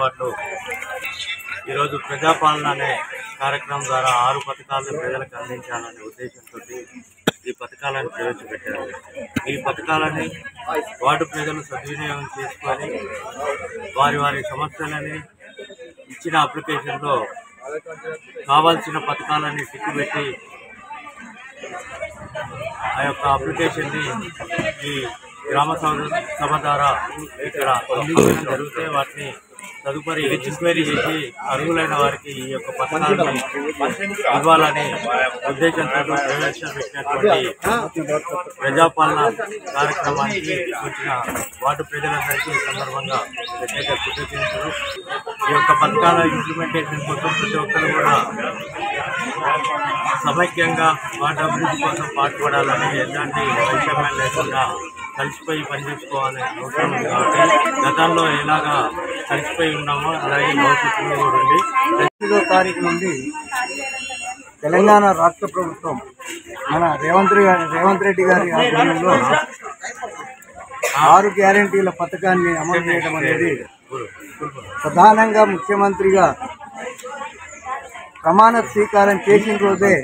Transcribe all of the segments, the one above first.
పాటు ఈరోజు ప్రజాపాలన అనే కార్యక్రమం ద్వారా ఆరు పథకాలను ప్రజలకు అందించాలనే ఉద్దేశంతో ఈ పథకాలను ప్రవేశపెట్టారు ఈ పథకాలని వార్డు ప్రజలు సద్వినియోగం చేసుకొని వారి వారి సమస్యలని ఇచ్చిన అప్లికేషన్లో కావాల్సిన పథకాలని టిక్కు పెట్టి ఆ యొక్క అప్లికేషన్ని ఈ గ్రామ సభ సభ ద్వారా ఇక్కడ అందించడం జరిగితే వాటిని తదుపరి ఎంక్వైరీ చేసి అర్హులైన వారికి ఈ యొక్క పథకాలను ఇవ్వాలని ఉద్దేశంతో ప్రవేశపెట్టినటువంటి ప్రజాపాలన కార్యక్రమానికి వచ్చిన వార్డు ప్రజలందరికీ ఈ సందర్భంగా ప్రత్యేక కృతజ్ఞతలు ఈ యొక్క పథకాల ఇంప్లిమెంటేషన్ కోసం ప్రతి ఒక్కరు కూడా సమైక్యంగా వాటి అభివృద్ధి కోసం పాటుపడాలని ఎలాంటి వైషమ్యం లేకుండా కలిసిపోయి పనిచేసుకోవాలని అవసరం ఉంది కాబట్టి గతంలో ఎలాగా కలిసిపోయి ఉన్నామో అలాగే భవిష్యత్తులో కూడా ఉండి తొమ్మిదో తారీఖు నుండి తెలంగాణ రాష్ట్ర ప్రభుత్వం మన రేవంత్ రెడ్డి గారి రేవంత్ రెడ్డి గారి ఆధ్వర్యంలో ఆరు గ్యారంటీల పథకాన్ని అమలు చేయడం అనేది ప్రధానంగా ముఖ్యమంత్రిగా ప్రమాణ స్వీకారం చేసిన రోజే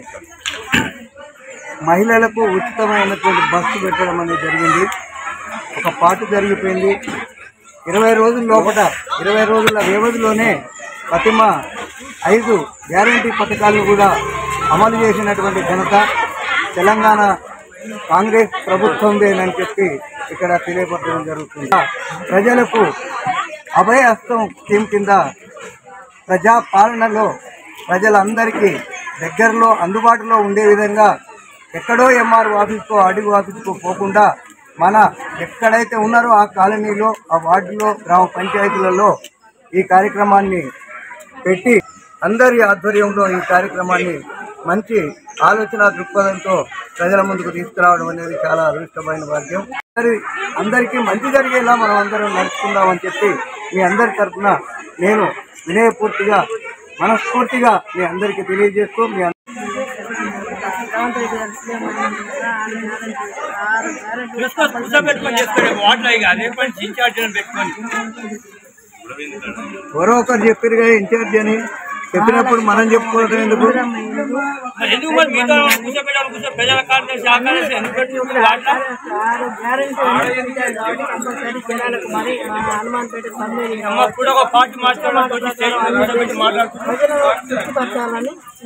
మహిళలకు ఉచితమైనటువంటి బస్సు పెట్టడం అనేది జరిగింది ఒక పాటు జరిగిపోయింది ఇరవై రోజుల లోపల ఇరవై రోజుల వ్యవధిలోనే ప్రతిమ ఐదు గ్యారంటీ పథకాలను కూడా అమలు చేసినటువంటి ఘనత తెలంగాణ కాంగ్రెస్ ప్రభుత్వందేనని చెప్పి ఇక్కడ తెలియపరచడం జరుగుతుంది ప్రజలకు అభయహస్తం స్కీమ్ కింద ప్రజా పాలనలో ప్రజలందరికీ దగ్గరలో అందుబాటులో ఉండే విధంగా ఎక్కడో ఎంఆర్ ఆఫీస్కో అడుగు ఆఫీస్కో పోకుండా మన ఎక్కడైతే ఉన్నారో ఆ కాలనీలో ఆ వార్డులో గ్రామ పంచాయతీలలో ఈ కార్యక్రమాన్ని పెట్టి అందరి ఆధ్వర్యంలో ఈ కార్యక్రమాన్ని మంచి ఆలోచన దృక్పథంతో ప్రజల ముందుకు తీసుకురావడం అనేది చాలా అదృష్టమైన భాగ్యం అందరి అందరికీ మంచి జరిగేలా మనం అందరం నడుచుకుందామని చెప్పి మీ అందరి తరఫున నేను వినయపూర్తిగా మనస్ఫూర్తిగా మీ అందరికీ తెలియజేస్తూ మీ అందరి కూర్చోబెట్టుకొని చేసుకోండి వాటర్ ఇక అదే పని ఇన్ఛార్జ్ పెట్టుకొని ఎవరో ఒకరు చెప్పారు కదా ఇన్ఛార్జ్ అని చెప్పినప్పుడు మనం చెప్పుకోవడం ఎందుకు మరి ఎందుకు మరి మీతో కూర్చోబెట్టాలి కూర్చో ప్రజల కార్యదర్శి ఆ కార్యదర్శి ఎందుకు పెట్టుకుంటారు వాటర్ అమ్మ కూడా ఒక పార్టీ మాట్లాడాలి స్టేజ్ మీద కూర్చోబెట్టి మాట్లాడుతున్నారు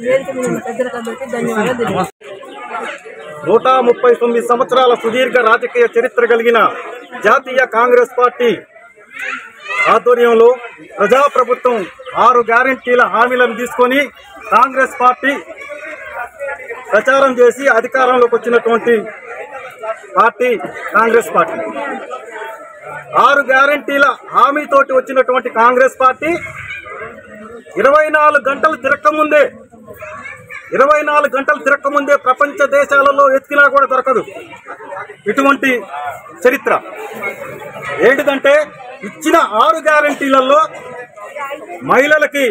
నూట ముప్పై తొమ్మిది సంవత్సరాల సుదీర్ఘ రాజకీయ చరిత్ర కలిగిన జాతీయ కాంగ్రెస్ పార్టీ ఆధ్వర్యంలో ప్రజాప్రభుత్వం ఆరు గ్యారంటీల హామీలను తీసుకొని కాంగ్రెస్ పార్టీ ప్రచారం చేసి అధికారంలోకి వచ్చినటువంటి పార్టీ కాంగ్రెస్ పార్టీ ఆరు గ్యారంటీల హామీతోటి వచ్చినటువంటి కాంగ్రెస్ పార్టీ ఇరవై నాలుగు గంటలు తిరక్కముందే ఇరవై నాలుగు గంటలు తిరక్కముందే ప్రపంచ దేశాలలో ఎత్తినా కూడా దొరకదు ఇటువంటి చరిత్ర ఏంటిదంటే ఇచ్చిన ఆరు గ్యారంటీలలో మహిళలకి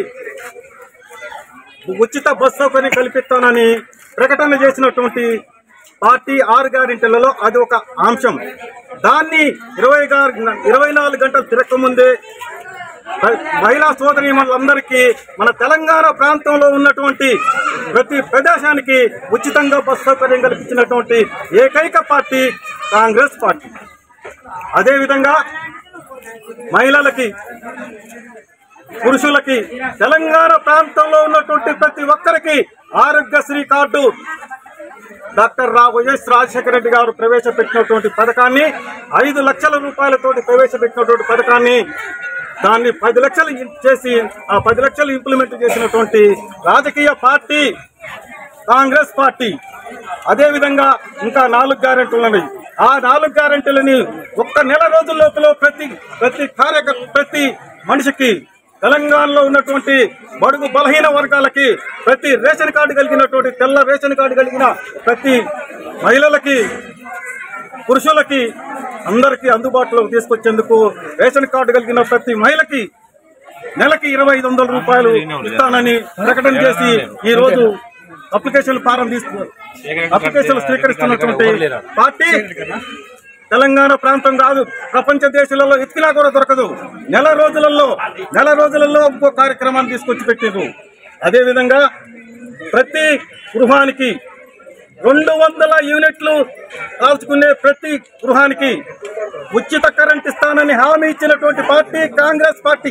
ఉచిత బస్ సౌకర్యం కల్పిస్తానని ప్రకటన చేసినటువంటి పార్టీ ఆరు గ్యారెంటీలలో అది ఒక అంశం దాన్ని ఇరవై గారు ఇరవై నాలుగు గంటలు తిరక్కముందే మహిళా సోదరి మనందరికీ మన తెలంగాణ ప్రాంతంలో ఉన్నటువంటి ప్రతి ప్రదేశానికి ఉచితంగా బస్ సౌకర్యం కల్పించినటువంటి ఏకైక పార్టీ కాంగ్రెస్ పార్టీ అదేవిధంగా మహిళలకి పురుషులకి తెలంగాణ ప్రాంతంలో ఉన్నటువంటి ప్రతి ఒక్కరికి ఆరోగ్యశ్రీ కార్డు డాక్టర్ రా వైఎస్ రాజశేఖర రెడ్డి గారు ప్రవేశపెట్టినటువంటి పథకాన్ని ఐదు లక్షల రూపాయలతోటి ప్రవేశపెట్టినటువంటి పథకాన్ని దాన్ని పది లక్షలు చేసి ఆ పది లక్షలు ఇంప్లిమెంట్ చేసినటువంటి రాజకీయ పార్టీ కాంగ్రెస్ పార్టీ అదేవిధంగా ఇంకా నాలుగు గ్యారెంటీలు ఉన్నాయి ఆ నాలుగు గ్యారెంటీలని ఒక్క నెల రోజుల లోపల ప్రతి ప్రతి కార్యక ప్రతి మనిషికి తెలంగాణలో ఉన్నటువంటి బడుగు బలహీన వర్గాలకి ప్రతి రేషన్ కార్డు కలిగినటువంటి తెల్ల రేషన్ కార్డు కలిగిన ప్రతి మహిళలకి పురుషులకి అందరికీ అందుబాటులోకి తీసుకొచ్చేందుకు రేషన్ కార్డు కలిగిన ప్రతి మహిళకి నెలకి ఇరవై ఐదు వందల రూపాయలు ఇస్తానని ప్రకటన చేసి ఈ రోజు అప్లికేషన్ ఫారం తీసుకు అప్లికేషన్ స్వీకరిస్తున్నటువంటి పార్టీ తెలంగాణ ప్రాంతం కాదు ప్రపంచ దేశాలలో ఎత్తినా కూడా దొరకదు నెల రోజులలో నెల రోజులలో ఇంకో కార్యక్రమాన్ని తీసుకొచ్చి పెట్టారు అదేవిధంగా ప్రతి గృహానికి రెండు వందల యూనిట్లు కాల్చుకునే ప్రతి గృహానికి ఉచిత కరెంట్ ఇస్తానని హామీ ఇచ్చినటువంటి పార్టీ కాంగ్రెస్ పార్టీ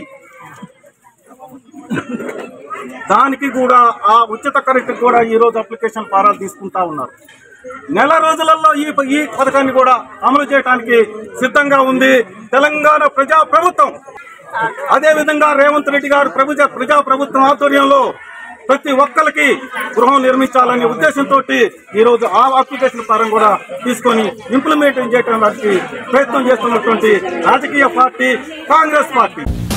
దానికి కూడా ఆ ఉచిత కరెంట్ కూడా ఈ రోజు అప్లికేషన్ ఫారాలు తీసుకుంటా ఉన్నారు నెల రోజులలో ఈ ఈ పథకాన్ని కూడా అమలు చేయడానికి సిద్ధంగా ఉంది తెలంగాణ ప్రజా ప్రభుత్వం అదే విధంగా రేవంత్ రెడ్డి గారు ప్రభుత్వ ప్రజా ప్రభుత్వం ఆధ్వర్యంలో ప్రతి ఒక్కరికి గృహం నిర్మించాలనే ఉద్దేశంతో ఈ రోజు ఆ అప్లికేషన్ ఫారం కూడా తీసుకొని ఇంప్లిమెంట్ చేయడానికి ప్రయత్నం చేస్తున్నటువంటి రాజకీయ పార్టీ కాంగ్రెస్ పార్టీ